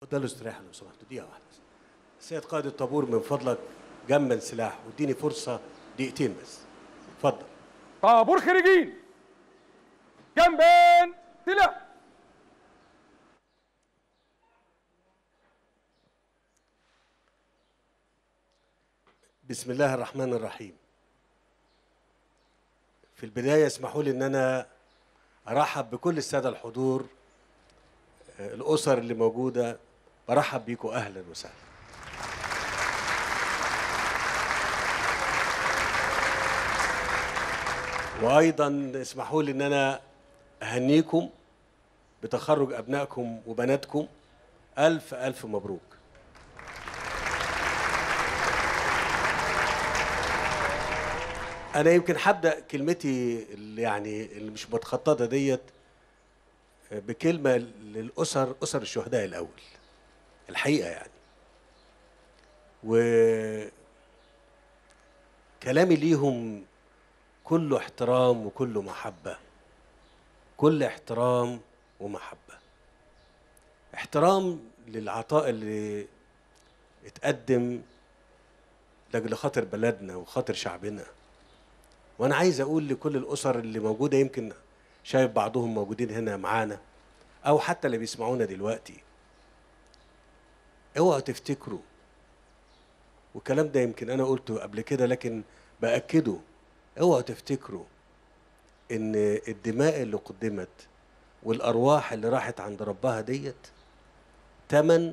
اتفضلوا استريحوا لو سمحتوا دقيقة واحدة بس. سيد قائد الطابور من فضلك جمل سلاح واديني فرصة دقيقتين بس اتفضل طابور خارجين جنبين سلاح بسم الله الرحمن الرحيم في البداية اسمحوا لي ان انا ارحب بكل السادة الحضور آه، الاسر اللي موجودة برحب بيكم اهلا وسهلا وايضا اسمحوا لي ان انا اهنيكم بتخرج ابنائكم وبناتكم الف الف مبروك انا يمكن هبدا كلمتي اللي يعني اللي مش متخططه ديت بكلمه للاسر اسر الشهداء الاول الحقيقه يعني و كلامي ليهم كله احترام وكله محبه كل احترام ومحبه احترام للعطاء اللي اتقدم لاجل خاطر بلدنا وخاطر شعبنا وانا عايز اقول لكل الاسر اللي موجوده يمكن شايف بعضهم موجودين هنا معانا او حتى اللي بيسمعونا دلوقتي اوعوا تفتكروا والكلام ده يمكن انا قلته قبل كده لكن باكده اوعوا تفتكروا ان الدماء اللي قدمت والارواح اللي راحت عند ربها ديت تمن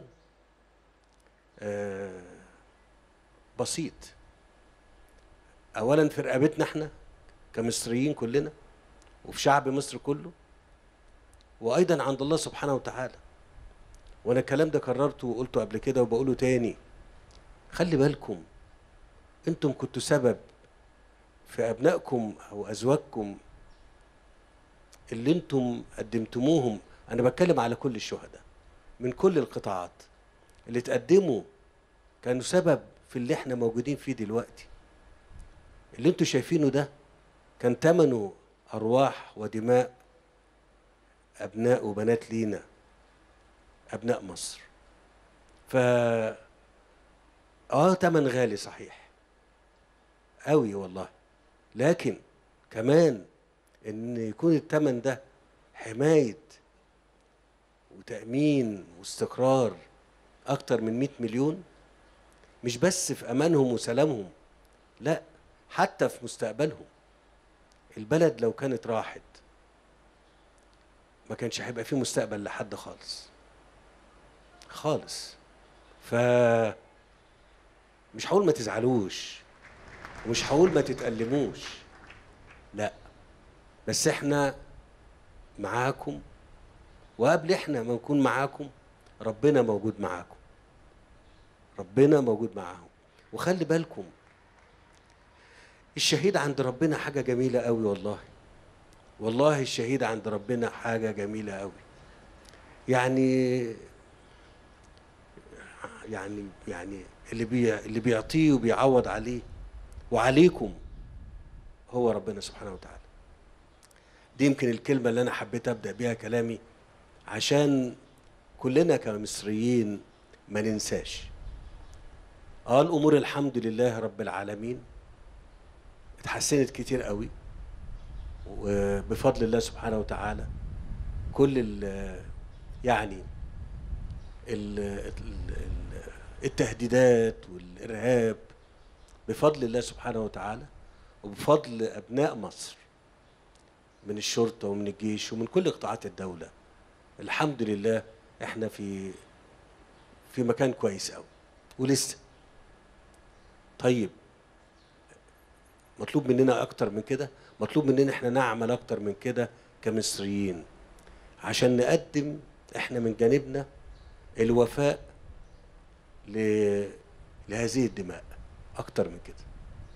آه بسيط اولا في رقبتنا احنا كمصريين كلنا وفي شعب مصر كله وايضا عند الله سبحانه وتعالى وانا الكلام ده كررته وقلته قبل كده وبقوله تاني خلي بالكم انتم كنتوا سبب في ابنائكم او ازواجكم اللي انتم قدمتموهم انا بتكلم على كل الشهداء من كل القطاعات اللي تقدموا كانوا سبب في اللي احنا موجودين فيه دلوقتي اللي انتوا شايفينه ده كان ثمنه ارواح ودماء ابناء وبنات لينا ابناء مصر ف اه ثمن غالي صحيح قوي والله لكن كمان ان يكون الثمن ده حمايه وتامين واستقرار اكتر من 100 مليون مش بس في امانهم وسلامهم لا حتى في مستقبلهم البلد لو كانت راحت ما كانش هيبقى فيه مستقبل لحد خالص خالص ف مش هقول ما تزعلوش ومش هقول ما تتألموش لا بس احنا معاكم وقبل احنا ما نكون معاكم ربنا موجود معاكم ربنا موجود معاهم وخلي بالكم الشهيد عند ربنا حاجة جميلة قوي والله والله الشهيد عند ربنا حاجة جميلة قوي يعني يعني يعني اللي بي اللي بيعطيه وبيعوض عليه وعليكم هو ربنا سبحانه وتعالى دي يمكن الكلمة اللي أنا حبيت أبدأ بيها كلامي عشان كلنا كمصريين ما ننساش اه الأمور الحمد لله رب العالمين اتحسنت كتير قوي وبفضل الله سبحانه وتعالى كل ال يعني ال ال التهديدات والإرهاب بفضل الله سبحانه وتعالى وبفضل أبناء مصر من الشرطة ومن الجيش ومن كل قطاعات الدولة الحمد لله احنا في في مكان كويس قوي ولسه طيب مطلوب مننا اكتر من كده مطلوب مننا احنا نعمل اكتر من كده كمصريين عشان نقدم احنا من جانبنا الوفاء ل... لهذه الدماء اكتر من كده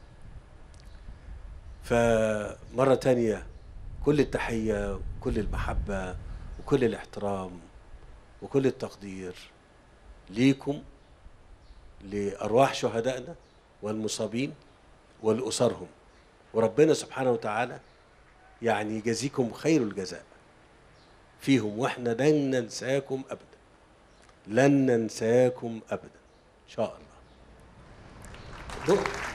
فمرة تانية كل التحية وكل المحبة وكل الاحترام وكل التقدير ليكم لأرواح شهدائنا والمصابين ولأسرهم وربنا سبحانه وتعالى يعني يجازيكم خير الجزاء فيهم واحنا لن ننساكم ابدا لن ننساكم ابدا ان شاء الله دق-